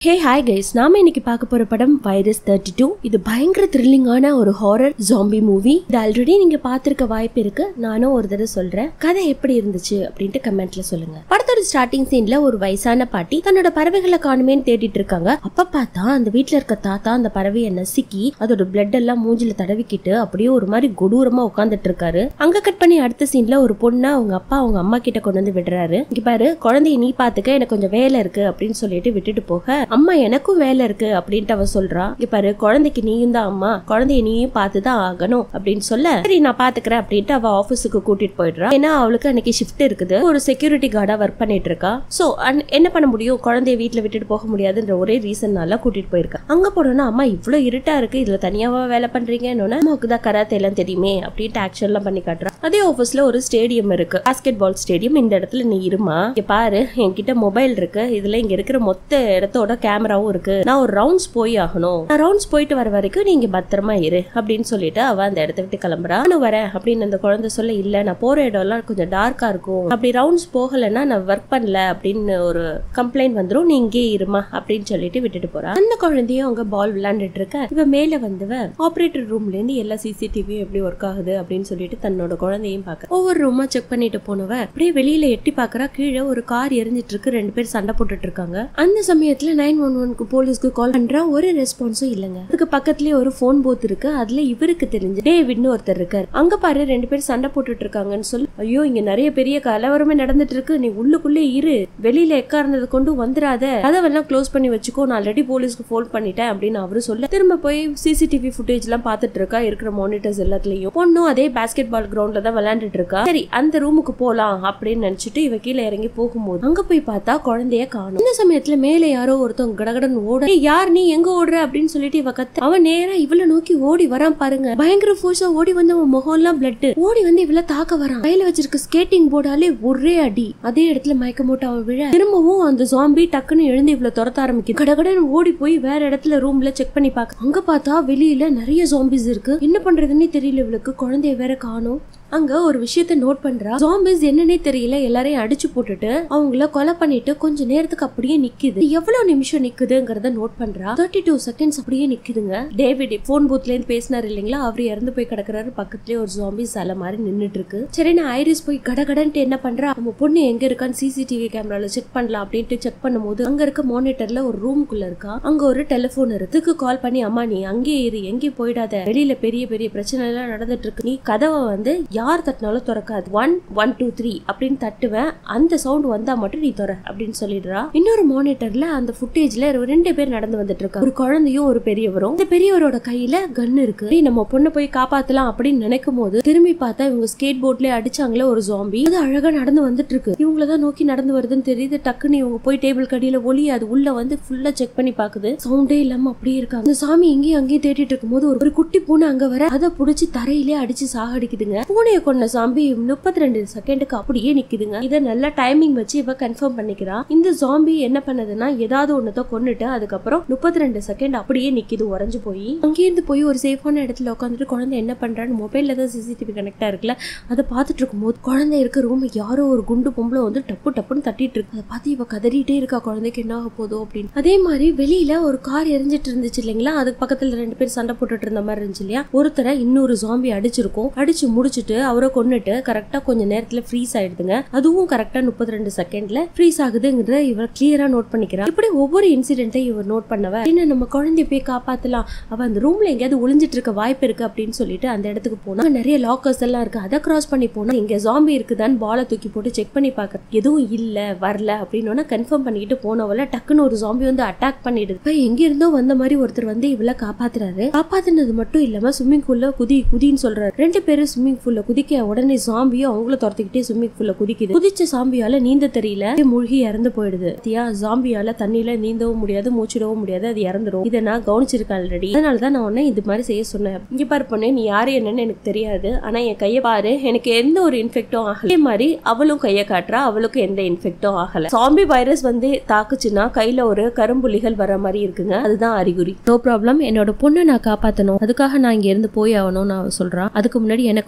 hey hi guys நாம இன்னைக்கு பார்க்க போற படம் வைரஸ் தேர்ட்டி டூ இது பயங்கர த்ரில்லிங்கான ஒரு ஹாரர் ஜாம்பி மூவி இது ஆல்ரெடி நீங்க பார்த்திருக்க வாய்ப்பு இருக்கு நானும் ஒரு தடவை சொல்றேன் கதை எப்படி இருந்துச்சு அப்படின்ட்டு கமெண்ட்ல சொல்லுங்க படத்தோட ஸ்டார்டிங் சீன்ல ஒரு வயசான பாட்டி தன்னோட பறவைகளை காணுமேன்னு தேடிட்டு இருக்காங்க அப்ப பார்த்தா அந்த வீட்ல இருக்க தாத்தா அந்த பறவையை நசுக்கி அதோட பிளட் எல்லாம் மூஞ்சில தடவிக்கிட்டு அப்படியே ஒரு மாதிரி கொடூரமா உட்காந்துட்டு இருக்காரு அங்க கட் பண்ணி அடுத்த சீன்ல ஒரு பொண்ணை அவங்க அப்பா அவங்க அம்மா கிட்ட கொண்டு வந்து விடுறாரு இங்க பாரு குழந்தைய நீ பாத்துக்க எனக்கு கொஞ்சம் வேலை இருக்கு அப்படின்னு சொல்லிட்டு விட்டுட்டு போக அம்மா எனக்கும் வேலை இருக்கு அப்படின்ட்டு அவ சொல்றா இங்க பாரு குழந்தைக்கு நீயும் தான் அம்மா குழந்தைய நீயும் பார்த்துதான் ஆகணும் அப்படின்னு சொல்ல சரி நான் பாத்துக்கிறேன் அப்படின்ட்டு அவ ஆபீஸுக்கு கூட்டிட்டு போயிடுறா ஏன்னா அவளுக்கு அன்னைக்கு ஷிஃப்ட் இருக்குது ஒரு செக்யூரிட்டி கார்டா ஒர்க் பண்ணிட்டு இருக்கா சோ என்ன பண்ண முடியும் குழந்தைய வீட்ல விட்டுட்டு போக முடியாதுன்ற ஒரே ரீசன்னால கூட்டிட்டு போயிருக்கா அங்க போனோம்னா அம்மா இவ்வளவு இருட்டா இருக்கு இதுல தனியாவா வேலை பண்றீங்கன்னு அம்மாவுக்கு தான் கராத்தே எல்லாம் தெரியுமே அப்படின்ட்டு ஆக்ஷன் எல்லாம் பண்ணி காட்டுறா அதே ஆபீஸ்ல ஒரு ஸ்டேடியம் இருக்கு பாஸ்கெட் பால் ஸ்டேடியம் இந்த இடத்துல நீ இருமா இங்க பாரு என்கிட்ட மொபைல் இருக்கு இதுல இங்க இருக்கிற மொத்த இடத்தோட கேமராவும் இருக்கு நான் ஒரு ரவுண்ட்ஸ் போய் ஆகணும் நான் ரவுண்ட்ஸ் போயிட்டு வர வரைக்கும் நீங்க பத்திரமா இரு அப்படின்னு சொல்லிட்டு அவ அந்த இடத்த விட்டு கிளம்புறா நானும் வரேன் அப்படின்னு அந்த குழந்தை சொல்ல இல்ல நான் போற இடம் எல்லாம் கொஞ்சம் டார்க்கா இருக்கும் அப்படி ரவுண்ட்ஸ் போகலைன்னா நான் ஒர்க் பண்ணல அப்படின்னு ஒரு கம்ப்ளைண்ட் வந்துரும் நீ இங்கே இருமா அப்படின்னு சொல்லிட்டு விட்டுட்டு போறா அந்த குழந்தையும் அங்க பால் விளையாண்டுட்டு இருக்க இவ மேல வந்தவ ஆபரேட்டர் ரூம்ல இருந்து எல்லா சிசிடிவியும் எப்படி ஒர்க் ஆகுது அப்படின்னு சொல்லிட்டு தன்னோட குழந்தையும் பார்க்க ஒவ்வொரு ரூமா செக் பண்ணிட்டு போனவ அப்படியே வெளியில எட்டி பாக்குறா கீழே ஒரு கார் எரிஞ்சிட்டு இருக்கு ரெண்டு பேர் சண்டை போட்டுட்டு இருக்காங்க அந்த சமயத்துல நைன் ஒன் ஒன்க்கு போலீஸ்க்கு கால் பண்றா ஒரு ரெஸ்பான்ஸும் இல்லைங்க அதுக்கு பக்கத்துலயே ஒரு போன் பூத் இருக்கு அதுல இவருக்கு தெரிஞ்சு டேவிட்னு ஒருத்தர் இருக்காரு அங்க பாரு ரெண்டு பேர் சண்டை போட்டுட்டு இருக்காங்கன்னு சொல்லி ஐயோ இங்க நிறைய பெரிய கலவரமே நடந்துட்டு இருக்கு நீ உள்ளுக்குள்ளே இரு வெளியில எக்காரணத்தை கொண்டு வந்துடாத கதவெல்லாம் க்ளோஸ் பண்ணி வச்சுக்கோ நான் ஆல்ரெடி போலீஸ்க்கு ஃபோன் பண்ணிட்டேன் அப்படின்னு அவரு சொல்ல திரும்ப போய் சிசிடிவி ஃபுட்டேஜ் எல்லாம் பாத்துட்டு இருக்கா இருக்கிற மானிட்டர்ஸ் எல்லாத்துலயும் பொண்ணும் அதே பாஸ்கெட் பால் கிரவுண்ட்ல தான் விளையாண்டுட்டு இருக்கா சரி அந்த ரூமுக்கு போலாம் அப்படின்னு நினைச்சிட்டு இவ கீழே இறங்கி போகும்போது அங்க போய் பார்த்தா குழந்தைய காணும் இந்த சமயத்துல மேலே யாரோ ஒருத்தவங்க கடகடன் ஓட "ஏய், யார் நீ எங்க ஓடுற அப்படின்னு சொல்லிட்டு இவ கத்த அவன் நேரா இவள நோக்கி ஓடி வரான் பாருங்க பயங்கர ஃபோர்ஸா ஓடி வந்து அவன் முகம் எல்லாம் பிளட் ஓடி வந்து இவள தாக்க வரான் கையில வச்சிருக்க ஸ்கேட்டிங் போர்டாலே ஒரே அடி அதே இடத்துல மயக்க போட்டு அவன் விழ திரும்பவும் அந்த ஜாம்பி டக்குன்னு எழுந்து இவள துரத்த ஆரம்பிக்குது கடகடன் ஓடி போய் வேற இடத்துல ரூம்ல செக் பண்ணி பார்க்க அங்க பார்த்தா வெளியில நிறைய ஜாம்பிஸ் இருக்கு என்ன பண்றதுன்னே தெரியல இவளுக்கு குழந்தைய வேற காணும் அங்க ஒரு விஷயத்த நோட் பண்றா ஜாம்பிஸ் என்னன்னே தெரியல எல்லாரையும் அடிச்சு போட்டுட்டு அவங்கள கொலை பண்ணிட்டு கொஞ்ச நேரத்துக்கு அப்படியே நிக்குது இது எவ்வளவு நிமிஷம் நிக்குதுங்கறத நோட் பண்றா தேர்ட்டி டூ செகண்ட்ஸ் அப்படியே நிக்குதுங்க டேவிட் போன் பூத்ல இருந்து பேசினாரு இல்லைங்களா அவர் இறந்து போய் கிடக்குறாரு பக்கத்துலயே ஒரு ஜாம்பி சிலை மாதிரி நின்னுட்டு இருக்கு சரி நான் ஐரிஸ் போய் கடகடன்ட்டு என்ன பண்றா நம்ம பொண்ணு எங்க இருக்கான்னு சிசிடிவி கேமரால செக் பண்ணலாம் அப்படின்ட்டு செக் பண்ணும்போது அங்க இருக்க மானிட்டர்ல ஒரு ரூமுக்குள்ள இருக்கா அங்க ஒரு டெலிபோன் இருக்கு இதுக்கு கால் பண்ணி அம்மா நீ அங்கேயே இரு எங்கேயும் போயிடாத வெளியில பெரிய பெரிய பிரச்சனை எல்லாம் நடந்துட்டு இருக்கு நீ கதவை வந்து யார் தட்டினாலும் திறக்காது ஒன் ஒன் டூ த்ரீ அப்படின்னு தட்டுவேன் அந்த சவுண்ட் வந்தா மட்டும் நீ திற அப்படின்னு சொல்லிடுறா இன்னொரு மானிட்டர்ல அந்த ஃபுட்டேஜ்ல ரெண்டு பேர் நடந்து வந்துட்டு இருக்காங்க ஒரு குழந்தையும் ஒரு பெரியவரும் இந்த பெரியவரோட கையில கன் இருக்கு டேய், நம்ம பொண்ணை போய் காப்பாத்தலாம் அப்படின்னு நினைக்கும் போது திரும்பி பார்த்தா இவங்க ஸ்கேட் போர்ட்லயே அடிச்சாங்களே ஒரு ஜாம்பி அது அழகா நடந்து வந்துட்டு இருக்கு இவங்கள தான் நோக்கி நடந்து வருதுன்னு தெரியுது டக்குன்னு இவங்க போய் டேபிள் கடியில ஒளி அது உள்ள வந்து ஃபுல்லா செக் பண்ணி பாக்குது சவுண்டே இல்லாம அப்படியே இருக்காங்க இந்த சாமி இங்கேயும் அங்கேயும் தேடிட்டு இருக்கும்போது ஒரு ஒரு குட்டி பூனை அங்க வர அதை புடிச்சு தரையிலே அடிச்சு சாகடிக்குதுங்க பூனையை கொண்ட சாம்பி முப்பத்தி ரெண்டு செகண்டுக்கு அப்படியே நிக்குதுங்க இதை நல்லா டைமிங் வச்சு இவ கன்ஃபார்ம் பண்ணிக்கிறா இந்த ஜாம்பி என்ன பண்ணதுன்னா ஏதாவது ஒன்னத கொன்னுட்டு அதுக்கப்புறம் முப்பத்தி ரெண்டு செகண்ட் அப்படியே நிக்குது உறைஞ்சு போய் அங்கேருந்து போய் ஒரு சேஃபான இடத்துல உட்காந்துட்டு குழந்தை என்ன பண்றான்னு மொபைல்ல தான் சிசிடிவி கனெக்டா இருக்குல்ல அதை பார்த்துட்டு இருக்கும்போது குழந்தை இருக்க ரூம் யாரோ ஒரு குண்டு பொம்பளை வந்து டப்பு டப்புன்னு தட்டிட்டு இருக்கு அதை பார்த்து இவ கதறிட்டே இருக்கா குழந்தைக்கு என்ன ஆக போதோ அப்படின்னு அதே மாதிரி வெளியில ஒரு கார் எரிஞ்சிட்டு இருந்துச்சு இல்லைங்களா அதுக்கு பக்கத்துல ரெண்டு பேர் சண்டை போட்டுட்டு இருந்த மாதிரி இருந்துச்சு இல்லையா ஒருத்தரை இன்னொரு ஜாம்பி அடிச்சிருக்கும் அடிச்சு முடிச்சிட்டு அவரை கொன்னுட்டு கரெக்டா கொஞ்ச நேரத்துல ஃப்ரீஸ் ஆயிடுதுங்க அதுவும் கரெக்டா முப்பத்தி ரெண்டு செகண்ட்ல ஃப்ரீஸ் ஆகுதுங்கிறத இவர் கிளியரா நோட் பண்ணிக்கிறா இப்படி ஒவ்வொரு இன்சிடென்ட்டை இவர் நோட் பண்ணவ என்ன நம்ம குழந்தைய போய் காப்பாத்தலாம் அவ அந்த ரூம்ல எங்கேயாவது ஒளிஞ்சிட்டு இருக்க வாய்ப்பு இருக்கு அப்படின்னு சொல்லிட்டு அந்த இடத்துக்கு போனா அங்க நிறைய லாக்கர்ஸ் எல்லாம் இருக்கு அதை கிராஸ் பண்ணி போனா இங்க ஜாம்பி இருக்குதான்னு பாலை தூக்கி போட்டு செக் பண்ணி பாக்க எதுவும் இல்ல வரல அப்படின்னு கன்ஃபார்ம் பண்ணிட்டு போனவள டக்குன்னு ஒரு ஜாம்பி வந்து அட்டாக் பண்ணிடுது இப்ப எங்க இருந்தோ வந்த மாதிரி ஒருத்தர் வந்து இவள காப்பாத்துறாரு காப்பாத்துனது மட்டும் இல்லாம ஸ்விம்மிங் பூல்ல குதி குதின்னு சொல்றாரு ரெண்டு பேரும் ஸ்விம்மிங் பூல்ல குதிக்க உடனே சாம்பியும் அவங்கள துரத்திக்கிட்டே ஸ்விம்மிங் பூல்ல குதிக்குது குதிச்ச சாம்பியால நீந்த தெரியல அப்படியே மூழ்கி இறந்து போயிடுது தியா ஜாம்பியால தண்ணியில நீந்தவும் முடியாது மூச்சிடவும் முடியாது அது இறந்துரும் இதை நான் கவனிச்சிருக்கேன் ஆல்ரெடி அதனால தான் நான் உன்னை இது மாதிரி செய்ய சொன்னேன் இங்க பாரு பொண்ணு நீ யாரு என்னன்னு எனக்கு தெரியாது ஆனா என் கையை பாரு எனக்கு எந்த ஒரு இன்ஃபெக்டும் ஆகல அதே மாதிரி அவளும் கையை காட்டுறா அவளுக்கும் எந்த இன்ஃபெக்டும் ஆகல சாம்பி வைரஸ் வந்து தாக்குச்சுன்னா கையில ஒரு கரும்புள்ளிகள் வர மாதிரி இருக்குங்க அதுதான் அறிகுறி நோ ப்ராப்ளம் என்னோட பொண்ணை நான் காப்பாத்தணும் அதுக்காக நான் இங்க இருந்து போய் ஆகணும் நான் சொல்றான் அதுக்கு முன்னாடி எனக்கு ஒரு ஹெல்ப்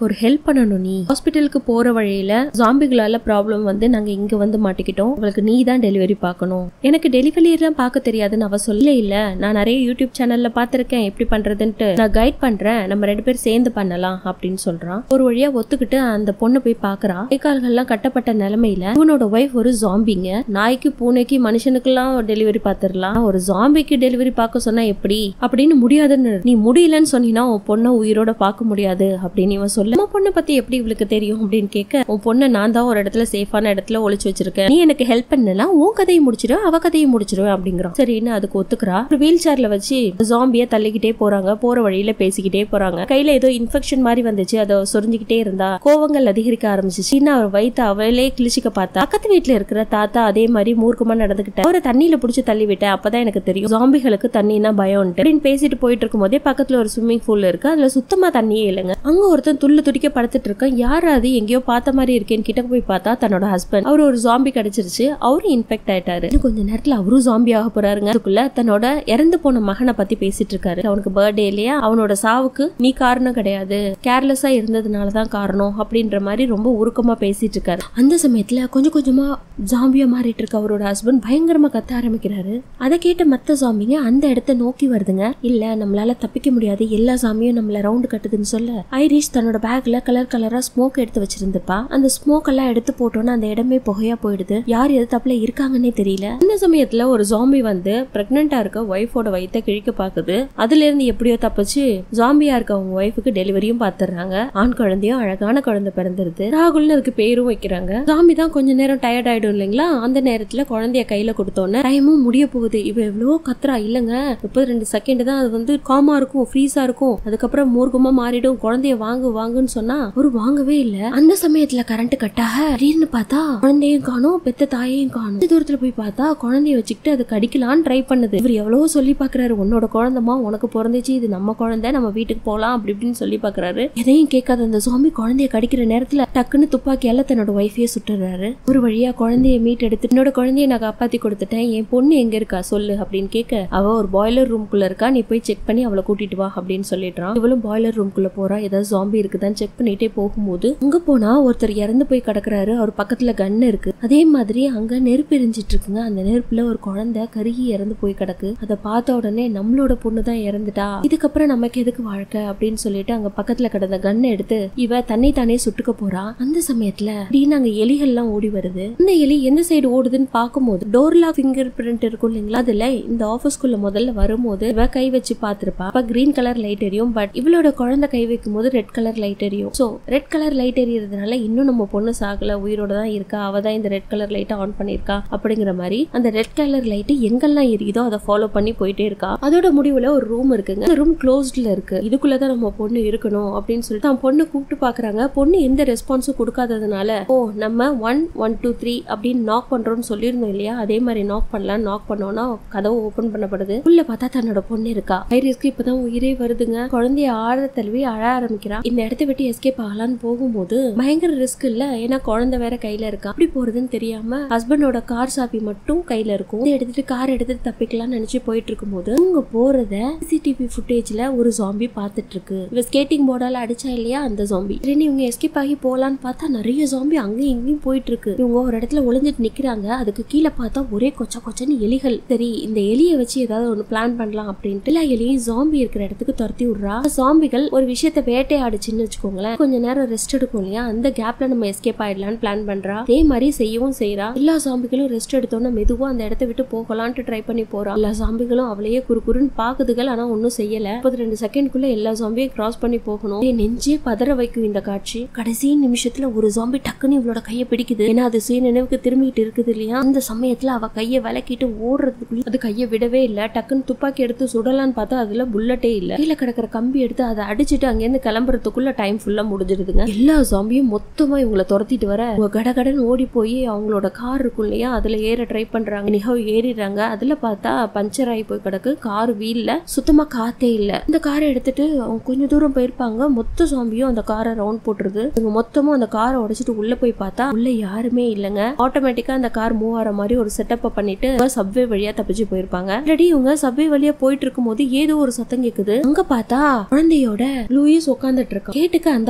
பண்ணணும் நீ ஹாஸ்பிட்டலுக்கு போற வழியில ஜாம்பிகளால ப்ராப்ளம் வந்து நாங்க இங்க வந்து மாட்டிக்கிட்டோம் உங்களுக்கு நீ தான் டெலிவரி பார்க்கணும் எனக்கு டெலிவரி எல்லாம் பார்க்க தெரியாதுன்னு அவ சொல்ல இல்ல நான் நிறைய யூடியூப் சேனல்ல பார்த்திருக்கேன் எப்படி பண்றதுன்ட்டு நான் கைட் பண்றேன் நம்ம ரெண்டு பேரும் சேர்ந்து பண்ணலாம் அப்படின்னு சொல்றான் ஒரு வழியா ஒத்துக்கிட்டு அந்த பொண்ணு போய் பாக்குறா கை கால்கள்லாம் கட்டப்பட்ட நிலைமையில இவனோட ஒய்ஃப் ஒரு ஜாம்பிங்க நாய்க்கு பூனைக்கு மனுஷனுக்கெல்லாம் டெலிவரி பார்த்துடலாம் ஒரு ஜாம்பிக்கு டெலிவரி பார்க்க சொன்னா எப்படி அப்படின்னு முடியாதுன்னு நீ முடியலன்னு சொன்னீங்கன்னா உன் பொண்ணை உயிரோட பார்க்க முடியாது அப்படின்னு இவன் சொல்ல உன் பொண்ணை பத்தி எப்படி இவளுக்கு தெரியும் அப்படின்னு கேட்க உன் பொண்ணை நான் தான் ஒரு இடத்துல சேஃபான இடத்துல ஒளிச்சு வச்சிருக்கேன் நீ எனக்கு ஹெல்ப் பண்ணலாம் உன் கதையை முடிச்சிடும் அவ கதையை முடிச்சிடுவேன் அப்படிங்கிறான் சரின்னு அதுக்கு ஒத்துக்கிறா ஒரு வீல் சேர்ல வச்சு ஜாம்பிய தள்ளிக்கிட்டே போறாங்க போற வழியில பேசிக்கிட்டே போறாங்க கையில ஏதோ இன்ஃபெக்ஷன் மாதிரி வந்துச்சு அதை சொரிஞ்சுக்கிட்டே இருந்தா கோவங்கள் அதிகரிக்க ஆரம்பிச்சிச்சு இன்னும் அவர் வயிற்று அவளே கிழிச்சிக்க பார்த்தா பக்கத்து வீட்டுல இருக்கிற தாத்தா அதே மாதிரி மூர்க்கமா நடந்துகிட்ட அவரை தண்ணியில புடிச்சு தள்ளி விட்டேன் அப்பதான் எனக்கு தெரியும் ஜாம்பிகளுக்கு தண்ணினா பயம் அப்படின்னு பேசிட்டு போயிட்டு இருக்கும் போதே பக்கத்துல ஒரு ஸ்விம்மிங் பூல் இருக்கு அதுல சுத்தமா தண்ணியே இல்லைங்க அங்க ஒருத்தன் துள்ளு துடிக்க படுத்துட்டு இருக்கான் யார் அது எங்கேயோ பார்த்த மாதிரி இருக்கேன்னு கிட்ட போய் பார்த்தா தன்னோட ஹஸ்பண்ட் அவர் ஒரு ஜாம்பி கிடைச்சிருச்சு அவரும் இன்ஃபெக்ட் ஆயிட்டாரு இன்னும் கொஞ்ச நேரத்துல அவரும் ஜாம்பி ஆக போறாருங்க அதுக்குள்ள தன்னோட இறந்து போன மகனை பத்தி பேசிட்டு இருக்காரு அவனுக்கு பர்த்டே இல்லையா அவனோட சாவுக்கு நீ காரணம் கிடையாது கேர்லெஸ்ஸா இருந்ததுனால தான் காரணம் அப்படின்ற மாதிரி ரொம்ப உருக்கமா பேசிட்டு இருக்காரு அந்த சமயத்துல கொஞ்சம் கொஞ்சமா ஜாம்பியா மாறிட்டு இருக்க அவரோட ஹஸ்பண்ட் பயங்கரமா கத்த ஆரம்பிக்கிறாரு அதை கேட்ட மத்த ஜாம்பிங்க அந்த இடத்த நோக்கி வருதுங்க இல்ல நம்மளால தப்பிக்க முடியாது எல்லா சாமியும் நம்மள ரவுண்டு கட்டுதுன்னு சொல்ல ஐரிஷ் தன்னோட பேக்ல கலர் கலரா ஸ்மோக் எடுத்து வச்சிருந்துப்பா அந்த ஸ்மோக் எல்லாம் எடுத்து போட்டோன்னா அந்த இடமே புகையா போயிடுது யார் எது தப்புல இருக்காங்கன்னே தெரியல இந்த சமயத்துல ஒரு ஜாம்பி வந்து பிரெக்னெண்டா இருக்க ஒய்ஃபோட வயித்தை கிழிக்க பாக்குது அதுல இருந்து எப்படியோ தப்பிச்சு ஜாம்பியா இருக்க அவங்க ஒய்ஃபுக்கு டெலிவரியும் பாத்துறாங்க ஆண் குழந்தையும் அழகான குழந்தை பிறந்துருது ராகுல்னு அதுக்கு பேரும் வைக்கிறாங்க ஜாம்பி தான் கொஞ்ச நேரம் டயர்ட் ஆயிடும் இல்லைங்களா அந்த நேரத்துல குழந்தைய கையில கொடுத்தோன்னே டைமும் முடிய போகுது இவ எவ்வளவோ கத்துறா இல்லங்க முப்பது ரெண்டு செகண்ட் தான் அது வந்து காமா இருக்கும் ஃப்ரீஸா இருக்கும் அதுக்கப்புறம் மூர்க்கமா மாறிடும் குழந்தைய வாங்கு வாங்குன்னு சொன்னா ஒரு வாங்கவே இல்ல அந்த சமயத்துல கரண்ட் கட்டாக திடீர்னு பார்த்தா குழந்தையும் காணும் பெத்த தாயையும் காணும் கொஞ்ச தூரத்துல போய் பார்த்தா குழந்தைய வச்சுக்கிட்டு அது கடிக்கலான்னு ட்ரை பண்ணுது இவர் எவ்வளவோ சொல்லி பாக்குறாரு உன்னோட குழந்தைமா உனக்கு பிறந்துச்சு இது நம்ம குழந்தை நம்ம வீட்டுக்கு போலாம் அப்படி இப்படின்னு சொல்லி பாக்குறாரு எதையும் கேட்காத அந்த சுவாமி குழந்தைய கடிக்கிற நேரத்துல டக்குன்னு துப்பாக்கியால தன்னோட ஒய்ஃபையே சுட்டுறாரு ஒரு வழியா குழந்தைய மீட் எடுத்து என்னோட குழந்தைய நான் காப்பாத்தி கொடுத்துட்டேன் என் பொண்ணு எங்க இருக்கா சொல்லு அப்படின்னு கேட்க அவ ஒரு பாய்லர் ரூம்குள்ள இருக்கா நீ போய் செக் பண்ணி அவளை கூட்டிட்டு வா அப்படின்னு சொல்லிடுறான் இவளும் பாய்லர் ரூம்குள்ள போறா ஏதாவது ஜாம்பி இருக்குதான்னு செக் பண்ணிட்டே போகும்போது அங்க போனா ஒருத்தர் இறந்து போய் கிடக்குறாரு அவர் பக்கத்துல கன் இருக்கு அதே மாதிரி அங்க நெருப்பு எரிஞ்சிட்டு இருக்குங்க அந்த நெருப்புல ஒரு குழந்தை கருகி இறந்து போய் கிடக்கு அதை பார்த்த உடனே நம்மளோட பொண்ணு தான் இறந்துட்டா இதுக்கப்புறம் நமக்கு எதுக்கு வாழ்க்கை அப்படின்னு சொல்லிட்டு அங்க பக்கத்துல கிடந்த கன்னை எடுத்து இவ தன்னை தானே சுட்டுக்க போறா அந்த சமயத்துல திடீர்னு அங்க எலிகள்லாம் ஓடி வருது அந்த எலி எந்த சைடு ஓடுதுன்னு பார்க்கும்போது டோர்லா ஃபிங்கர் பிரிண்ட் இருக்கும் இல்லைங்களா அதுல இந்த ஆபீஸ்க்குள்ள முதல்ல வரும்போது இவ கை வச்சு பார்த்திருப்பா அப்ப கிரீன் கலர் லைட் எரியும் பட் இவளோட குழந்தை கை வைக்கும் போது ரெட் கலர் லைட் எரியும் சோ ரெட் கலர் லைட் எரியறதுனால இன்னும் நம்ம பொண்ணு சாகல உயிரோட தான் இருக்கா அவ தான் இந்த ரெட் கலர் லைட்டை ஆன் பண்ணிருக்கா அப்படிங்கிற மாதிரி அந்த ரெட் கலர் லைட் எங்கெல்லாம் எரியுதோ அதை ஃபாலோ பண்ணி போயிட்டே இருக்கா அதோட முடிவுல ஒரு ரூம் இருக்குங்க அந்த ரூம் க்ளோஸ்ட்ல இருக்கு இதுக்குள்ளதான் நம்ம பொண்ணு இருக்கணும் அப்படின்னு சொல்லிட்டு அவன் பொண்ணு கூப்பிட்டு பாக்குறாங்க பொண்ணு எந்த ரெஸ்பான்ஸும் கொடுக்காததுனால ஓ நம்ம ஒன் ஒன் டூ த்ரீ அப்படின்னு நாக் பண்றோம்னு சொல்லியிருந்தோம் இல்லையா அதே மாதிரி நாக் பண்ணலாம் நாக் பண்ணோம்னா கதவு ஓபன் பண்ணப்படுது உள்ள பார்த்தா தன்னோட பொண்ணு இருக்கா ஐரிஸ்க்கு இப்பதான் உயிரே வருதுங்க குழந்தைய ஆழ தழுவி அழ ஆரம்பிக்கிறா இந்த இடத்த விட்டு எஸ்கேப் ஆகலான்னு போகும்போது பயங்கர ரிஸ்க் இல்ல ஏன்னா குழந்தை வேற கையில இருக்கா அப்படி போறதுன்னு தெரியாம ஹஸ்பண்டோட கார் சாவி மட்டும் கையில இருக்கும் இதை எடுத்துட்டு கார் எடுத்துட்டு தப்பிக்கலாம்னு நினைச்சு போயிட்டு இருக்கும்போது அவங்க போறத சிசிடிவி ஃபுட்டேஜ்ல ஒரு ஜாம்பி பார்த்துட்டு இருக்கு இவ ஸ்கேட்டிங் போர்டால அடிச்சா இல்லையா அந்த ஜாம்பி சரி இவங்க எஸ்கேப் ஆகி போலான்னு பார்த்தா நிறைய ஜாம்பி அங்கேயும் இங்கேயும் போயிட்டு இருக்கு இவங்க ஒரு இடத்துல ஒளிஞ்சிட்டு நிக்கிறாங்க அதுக்கு கீழே பார்த்தா ஒரே கொச்ச கொச்சன்னு எலிகள் சரி இந்த எலியை வச்சு ஏதாவது ஒன்று பிளான் பண்ணலாம் அப்படின்ட்டு எல்லா எலியும் ஜாம்பி இருக்கிற இடத்துக்கு துரத்தி விடுறா ஜாம்பிகள் ஒரு விஷயத்த வேட்டையாடுச்சுன்னு வச்சுக்கோங்களேன் கொஞ்ச நேரம் ரெஸ்ட் எடுக்கும் இல்லையா அந்த கேப்ல நம்ம எஸ்கேப் ஆயிடலாம்னு பிளான் பண்றா அதே மாதிரி செய்யவும் செய்றா எல்லா ஜாம்பிகளும் ரெஸ்ட் எடுத்தோன்னா மெதுவா அந்த இடத்த விட்டு போகலான்ட்டு ட்ரை பண்ணி போறா எல்லா ஜாம்பிகளும் அவளையே குறு குறுன்னு பாக்குதுகள் ஆனா ஒன்னும் செய்யல முப்பது ரெண்டு செகண்ட்குள்ள எல்லா ஜாம்பியும் கிராஸ் பண்ணி போகணும் என் நெஞ்சே பதற வைக்கும் இந்த காட்சி கடைசி நிமிஷத்துல ஒரு ஜாம்பி டக்குன்னு இவளோட கையை பிடிக்குது ஏன்னா அது சுய நினைவுக்கு திரும்பிட்டு இருக்குது இல்லையா அந்த சமயத்துல அவ கையை விலக்கிட்டு ஓடுறதுக்குள்ள அது கையை விடவே இல்ல டக்குன்னு துப்பாக்கி எடுத்து சுடலான்னு பார்த்தா அதுல புல்லட்டே இல்ல கீழே கிடக்கிற கம்பி எடுத்து அதை அடிச்சுட்டு அங்கேருந்து கிளம்புறதுக்குள்ள டைம் ஃபுல்லா முடிஞ்சிருதுங்க எல்லா ஜாம்பியும் மொத்தமா இவங்கள துரத்திட்டு வர இவங்க கடகடன்னு ஓடி போய் அவங்களோட கார் இருக்கும் இல்லையா அதுல ஏற ட்ரை பண்றாங்க நிகழ் ஏறிடுறாங்க அதுல பார்த்தா பஞ்சர் ஆகி போய் கிடக்கு கார் வீல்ல சுத்தமா காத்தே இல்ல இந்த காரை எடுத்துட்டு அவங்க கொஞ்ச தூரம் போயிருப்பாங்க மொத்த ஜாம்பியும் அந்த காரை ரவுண்ட் போட்டுருது இவங்க மொத்தமும் அந்த காரை உடைச்சிட்டு உள்ள போய் பார்த்தா உள்ள யாருமே இல்லைங்க ஆட்டோமேட்டிக்கா அந்த கார் மூவ் ஆகிற மாதிரி ஒரு செட்டப்பை பண்ணிட்டு சப்வே வழியா தப்பிச்சு போயிருப்பாங்க ஆல்ரெடி இவங்க சப்வே வழியா போயிட்டு இருக்கும்போது ஏதோ ஒரு சத்தம் கேக்குது அங்க பார்த்தா குழந்தையோட லூயிஸ் உட்காந்துட்டு இருக்கான் கேட்டுக்கு அந்த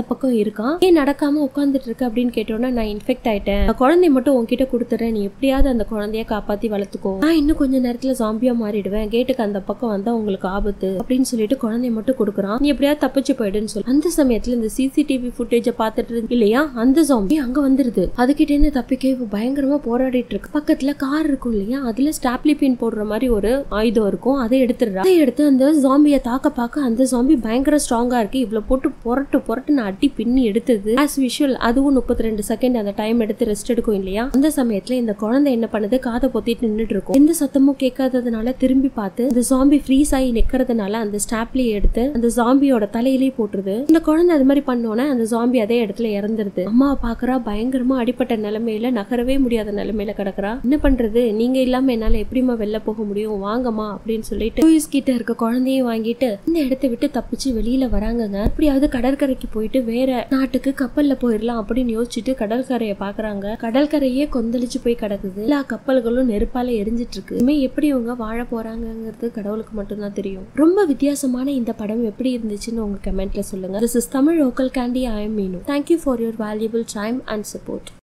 பக்கம் இருக்கான் ஏன் நடக்காம உட்காந்துட்டு இருக்க அப்படின்னு கேட்டோன்னா நான் இன்ஃபெக்ட் ஆயிட்டேன் அந்த குழந்தைய மட்டும் உன்கிட்ட கொடுத்துறேன் நீ எப்படியாவது அந்த குழந்தைய காப்பாத்தி வளர்த்துக்கோ நான் இன்னும் கொஞ்ச நேரத்துல ஜாம்பியா மாறிடுவேன் கேட்டுக்கு அந்த பக்கம் வந்தா உங்களுக்கு ஆபத்து அப்படின்னு சொல்லிட்டு குழந்தைய மட்டும் கொடுக்குறான் நீ எப்படியாவது தப்பிச்சு போயிடுன்னு சொல்லி அந்த சமயத்துல இந்த சிசிடிவி ஃபுட்டேஜ பார்த்துட்டு இருந்து இல்லையா அந்த ஜாம்பி அங்க வந்துருது அதுகிட்ட இருந்து தப்பிக்க இவ பயங்கரமா போராடிட்டு இருக்கு பக்கத்துல கார் இருக்கும் இல்லையா அதுல ஸ்டாப்லி பின் போடுற மாதிரி ஒரு ஆயுதம் இருக்கும் அதை எடுத்துடுறா அதை எடுத்து அந்த ஜாம்பியை தாக்க பார்க்க அந்த ஜாம்பி பயங்கர ஸ்ட்ராங்கா இருக்கு இவ்வளவு போட்டு புரட்டு புரட்டுன்னு அடி பின்னி எடுத்தது ஆஸ் விஷுவல் அதுவும் முப்பத்தி ரெண்டு செகண்ட் அந்த டைம் எடுத்து ரெஸ்ட் எடுக்கும் இல்லையா அந்த சமயத்துல இந்த குழந்தை என்ன பண்ணுது காதை பொத்திட்டு நின்னுட்டு இருக்கும் எந்த சத்தமும் கேட்காததுனால திரும்பி பார்த்து இந்த ஜாம்பி ஃப்ரீஸ் ஆகி நிக்கிறதுனால அந்த ஸ்டாப்லியை எடுத்து அந்த ஜாம்பியோட தலையிலே போட்டுருது இந்த குழந்தை அது மாதிரி பண்ணோன்னே அந்த ஜாம்பி அதே இடத்துல இறந்துருது அம்மா பாக்குறா பயங்கரமா அடிப்பட்ட நிலைமையில நகரவே முடியாத நிலைமையில கிடக்குறா என்ன பண்றது நீங்க இல்லாம என்னால எப்படிமா வெளில போக முடியும் வாங்கம்மா அப்படின்னு சொல்லிட்டு லூயிஸ் கிட்ட இருக்க குழந்தையும் வாங்கிட்டு இந்த இடத்தை விட்டு தப்பிச்சு வெளியில வராங்கங்க எப்படியாவது கடற்கரைக்கு போயிட்டு வேற நாட்டுக்கு கப்பல்ல போயிடலாம் அப்படின்னு யோசிச்சுட்டு கடற்கரையை பாக்குறாங்க கடற்கரையே கொந்தளிச்சு போய் கிடக்குது எல்லா கப்பல்களும் நெருப்பால எரிஞ்சிட்டு இருக்கு இனிமே எப்படி இவங்க வாழ போறாங்கங்கிறது கடவுளுக்கு மட்டும்தான் தெரியும் ரொம்ப வித்தியாசமான இந்த படம் எப்படி இருந்துச்சுன்னு உங்க கமெண்ட்ல சொல்லுங்க this is Tamil local candy I am Meenu thank you for your valuable time and support